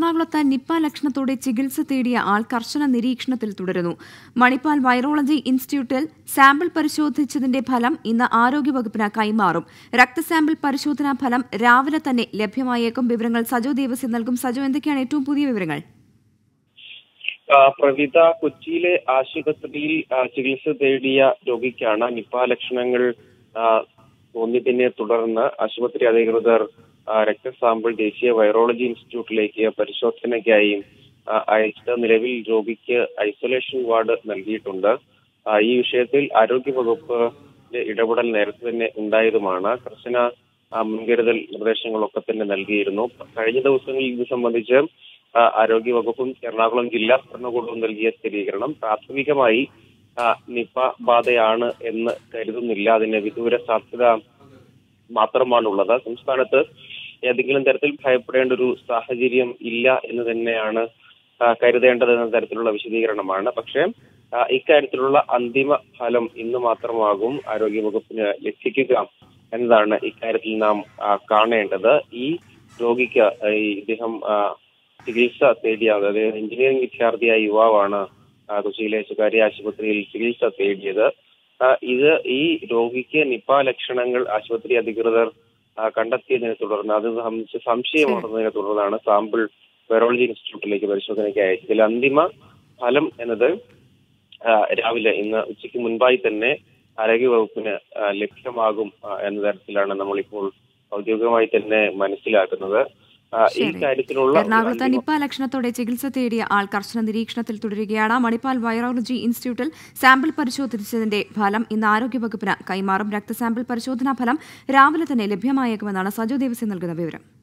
എറണാകുളത്ത് നിപ്പ ലക്ഷണത്തോടെ ചികിത്സ തേടിയ ആൾ കർശന നിരീക്ഷണത്തിൽ തുടരുന്നു മണിപ്പാൽ വൈറോളജി ഇൻസ്റ്റിറ്റ്യൂട്ടിൽ സാമ്പിൾ പരിശോധിച്ചതിന്റെ ഫലം ഇന്ന് ആരോഗ്യവകുപ്പിന് കൈമാറും രക്തസാമ്പിൾ പരിശോധനാ ഫലം രാവിലെ തന്നെ ലഭ്യമായേക്കും വിവരങ്ങൾ സജോ ദേവസ്യം നൽകും സജോ എന്തൊക്കെയാണ് ഏറ്റവും പുതിയ വിവരങ്ങൾ ആ, പ്രവിത കൊച്ചിയിലെ ആശുപത്രിയിൽ ആ, ചികിത്സ തേടിയ രോഗിക്കാണ് നിപ്പ ലക്ഷണങ്ങൾ ആ, തോന്നിയതിനെ തുടർന്ന് ആശുപത്രി അധികൃതർ ആ, രക്തസാമ്പിൾ ദേശീയ വൈറോളജി ഇൻസ്റ്റിറ്റ്യൂട്ടിലേക്ക് പരിശോധനയ്ക്കായി ആ, അയച്ചത് നിലവിൽ രോഗിക്ക് ഐസൊലേഷൻ വാർഡ് നൽകിയിട്ടുണ്ട് ആ, ഈ വിഷയത്തിൽ ആരോഗ്യവകുപ്പ് ഇടപെടൽ നേരത്തെ തന്നെ ഉണ്ടായതുമാണ് കർശന ആ, മുൻകരുതൽ നിർദ്ദേശങ്ങളൊക്കെ തന്നെ നൽകിയിരുന്നു കഴിഞ്ഞ ദിവസങ്ങളിൽ ഇത് സംബന്ധിച്ച് ആ, ആരോഗ്യവകുപ്പും എറണാകുളം ജില്ലാ ഭരണകൂടവും നൽകിയ സ്ഥിരീകരണം പ്രാഥമികമായി ആ, നിപ ബാധയാണ് എന്ന് കരുതുന്നില്ല അതിന് വിദൂര സാധ്യത മാത്രമാണുള്ളത് സംസ്ഥാനത്ത് ഏതെങ്കിലും തരത്തിൽ ഭയപ്പെടേണ്ട ഒരു സാഹചര്യം ഇല്ല എന്ന് തന്നെയാണ് ആ, കരുതേണ്ടത് എന്ന തരത്തിലുള്ള വിശദീകരണമാണ് പക്ഷേ ആ, ഇക്കാര്യത്തിലുള്ള അന്തിമ ഫലം ഇന്ന് മാത്രമാകും ആരോഗ്യവകുപ്പിന് ലഭിക്കുക എന്നതാണ് ഇക്കാര്യത്തിൽ നാം ആ, കാണേണ്ടത് ഈ രോഗിക്ക് ആ, ഈ ഇദ്ദേഹം ആ, ചികിത്സ തേടിയ അതായത് എഞ്ചിനീയറിംഗ് വിദ്യാർത്ഥിയായ യുവാവാണ് ആ, കൊച്ചിയിലെ സ്വകാര്യ ആശുപത്രിയിൽ ചികിത്സ തേടിയത് ആ, ഇത് ഈ രോഗിക്ക് നിപ ലക്ഷണങ്ങൾ ആശുപത്രി അധികൃതർ ആ, കണ്ടെത്തിയതിനെ തുടർന്ന് അത് സംബന്ധിച്ച് സംശയം ഉണർന്നതിനെ തുടർന്നാണ് സാമ്പിൾ വൈറോളജി ഇൻസ്റ്റിറ്റ്യൂട്ടിലേക്ക് പരിശോധനയ്ക്ക് അയച്ചത് ഇതിൽ അന്തിമ ഫലം എന്നത് ആ, രാവിലെ ഇന്ന് ഉച്ചയ്ക്ക് മുൻപായി തന്നെ ആരോഗ്യവകുപ്പിന് ആ, ലഭ്യമാകും ആ, എന്ന തരത്തിലാണ് നമ്മളിപ്പോൾ ഔദ്യോഗികമായി തന്നെ മനസ്സിലാക്കുന്നത് ആ, ഈ ശരി. കാര്യത്തിലുള്ള ഒരു എറണാകുളത്ത് അന്തിമ നിപ്പ ലക്ഷണത്തോടെ ചികിത്സ തേടിയ ആൾ കർശന നിരീക്ഷണത്തിൽ തുടരുകയാണ് മണിപ്പാൽ വൈറോളജി ഇൻസ്റ്റിറ്റ്യൂട്ടിൽ സാമ്പിൾ പരിശോധിച്ചതിന്റെ ഫലം ഇന്ന് ആരോഗ്യവകുപ്പിന് കൈമാറും രക്തസാമ്പിൾ പരിശോധനാ ഫലം രാവിലെ തന്നെ ലഭ്യമായേക്കുമെന്നാണ് സജോ ദേവസ്യം നൽകുന്ന വിവരം